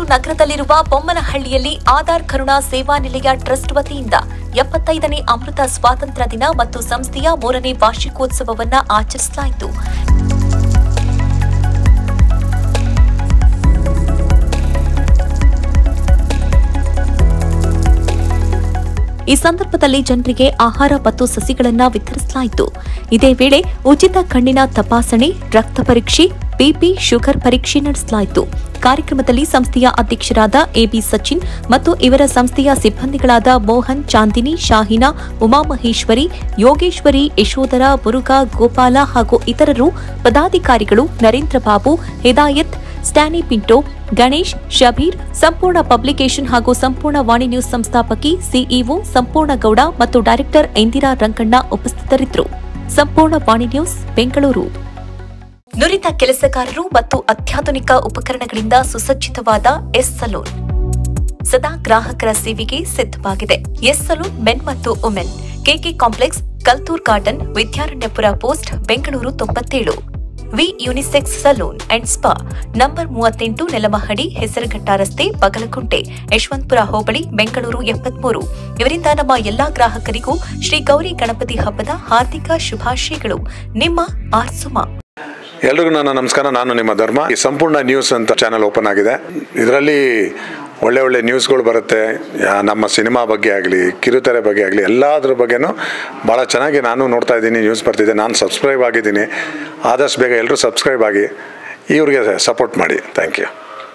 ನಗರದಲ್ಲಿರುವ ಬೊಮ್ಮನಹಳ್ಳಿಯಲ್ಲಿ ಆಧಾರ್ ಕರುಣಾ ಸೇವಾ ನಿಲಯ ಟ್ರಸ್ಟ್ ವತಿಯಿಂದ ಎಪ್ಪತ್ತೈದನೇ ಅಮೃತ ಸ್ವಾತಂತ್ರ್ಯ ದಿನ ಮತ್ತು ಸಂಸ್ಥೆಯ ಮೂರನೇ ವಾರ್ಷಿಕೋತ್ಸವವನ್ನ ಆಚರಿಸಲಾಯಿತು ಈ ಸಂದರ್ಭದಲ್ಲಿ ಜನರಿಗೆ ಆಹಾರ ಮತ್ತು ಸಸಿಗಳನ್ನ ವಿತರಿಸಲಾಯಿತು ಇದೇ ವೇಳೆ ಉಚಿತ ಕಣ್ಣಿನ ತಪಾಸಣೆ ರಕ್ತ ಪರೀಕ್ಷೆ ಬಿಪಿ ಶುಗರ್ ಪರೀಕ್ಷೆ ನಡೆಸಲಾಯಿತು ಕಾರ್ಯಕ್ರಮದಲ್ಲಿ ಸಂಸ್ಥೆಯ ಅಧ್ಯಕ್ಷರಾದ ಎಬಿ ಸಚಿನ್ ಮತ್ತು ಇವರ ಸಂಸ್ಥೆಯ ಸಿಬ್ಬಂದಿಗಳಾದ ಮೋಹನ್ ಚಾಂದಿನಿ ಶಾಹಿನಾ ಉಮಾಮಹೇಶ್ವರಿ ಯೋಗೇಶ್ವರಿ ಯಶೋಧರ ಮುರುಘಾ ಗೋಪಾಲ ಹಾಗೂ ಇತರರು ಪದಾಧಿಕಾರಿಗಳು ನರೇಂದ್ರ ಬಾಬು ಹಿದಾಯತ್ ಸ್ಟ್ಯಾನಿ ಪಿಂಟೋ ಗಣೇಶ್ ಶಬೀರ್ ಸಂಪೂರ್ಣ ಪಬ್ಲಿಕೇಶನ್ ಹಾಗೂ ಸಂಪೂರ್ಣ ವಾಣಿ ನ್ಯೂಸ್ ಸಂಸ್ಥಾಪಕಿ ಸಿಇಒ ಸಂಪೂರ್ಣ ಗೌಡ ಮತ್ತು ಡೈರೆಕ್ಟರ್ ಇಂದಿರಾ ರಂಗಣ್ಣ ಉಪಸ್ಥಿತರಿದ್ದರು ಸಂಪೂರ್ಣ ವಾಣಿ ನ್ಯೂಸ್ ಬೆಂಗಳೂರು ನುರಿತ ಕೆಲಸಗಾರರು ಮತ್ತು ಅತ್ಯಾಧುನಿಕ ಉಪಕರಣಗಳಿಂದ ಸುಸಜ್ಜಿತವಾದ ಎಸ್ ಸಲೂನ್ ಸದಾ ಗ್ರಾಹಕರ ಸೇವೆಗೆ ಸಿದ್ಧವಾಗಿದೆ ಎಸ್ ಸಲೂನ್ ಮೆನ್ ಮತ್ತು women KK complex Kalthur garden Vidyaranyapura post Bengaluru ತೊಂಬತ್ತೇಳು V unisex salon and spa number ಮೂವತ್ತೆಂಟು ನೆಲಮಹಡಿ ಹೆಸರುಘಟ್ಟ ರಸ್ತೆ ಬಗಲಕುಂಟೆ ಯಶವಂತಪುರ ಹೋಬಳಿ ಬೆಂಗಳೂರು ಎಪ್ಪತ್ಮೂರು ಇವರಿಂದ ನಮ್ಮ ಎಲ್ಲಾ ಗ್ರಾಹಕರಿಗೂ ಶ್ರೀ ಗೌರಿ ಗಣಪತಿ ಹಬ್ಬದ ಹಾರ್ದಿಕ ಶುಭಾಶಯಗಳು ನಿಮ್ಮ ಆರ್ಸುಮಾ ಎಲ್ರಿಗೂ ನನ್ನ ನಮಸ್ಕಾರ ನಾನು ನಿಮ್ಮ ಧರ್ಮ ಈ ಸಂಪೂರ್ಣ ನ್ಯೂಸ್ ಅಂತ ಚಾನಲ್ ಓಪನ್ ಆಗಿದೆ ಇದರಲ್ಲಿ ಒಳ್ಳೆ ಒಳ್ಳೆ ನ್ಯೂಸ್ಗಳು ಬರುತ್ತೆ ಯಾ- ನಮ್ಮ ಸಿನಿಮಾ ಬಗ್ಗೆ ಆಗಲಿ ಕಿರುತೆರೆ ಬಗ್ಗೆ ಆಗಲಿ ಎಲ್ಲದ್ರ ಬಗ್ಗೆನೂ ಭಾಳ ಚೆನ್ನಾಗಿ ನಾನು ನೋಡ್ತಾ ಇದ್ದೀನಿ ನ್ಯೂಸ್ ಬರ್ತಿದೆ ನಾನು ಸಬ್ಸ್ಕ್ರೈಬ್ ಆಗಿದ್ದೀನಿ ಆದಷ್ಟು ಬೇಗ ಎಲ್ಲರೂ ಸಬ್ಸ್ಕ್ರೈಬ್ ಆಗಿ ಇವ್ರಿಗೆ ಸಪೋರ್ಟ್ ಮಾಡಿ ಥ್ಯಾಂಕ್ ಯು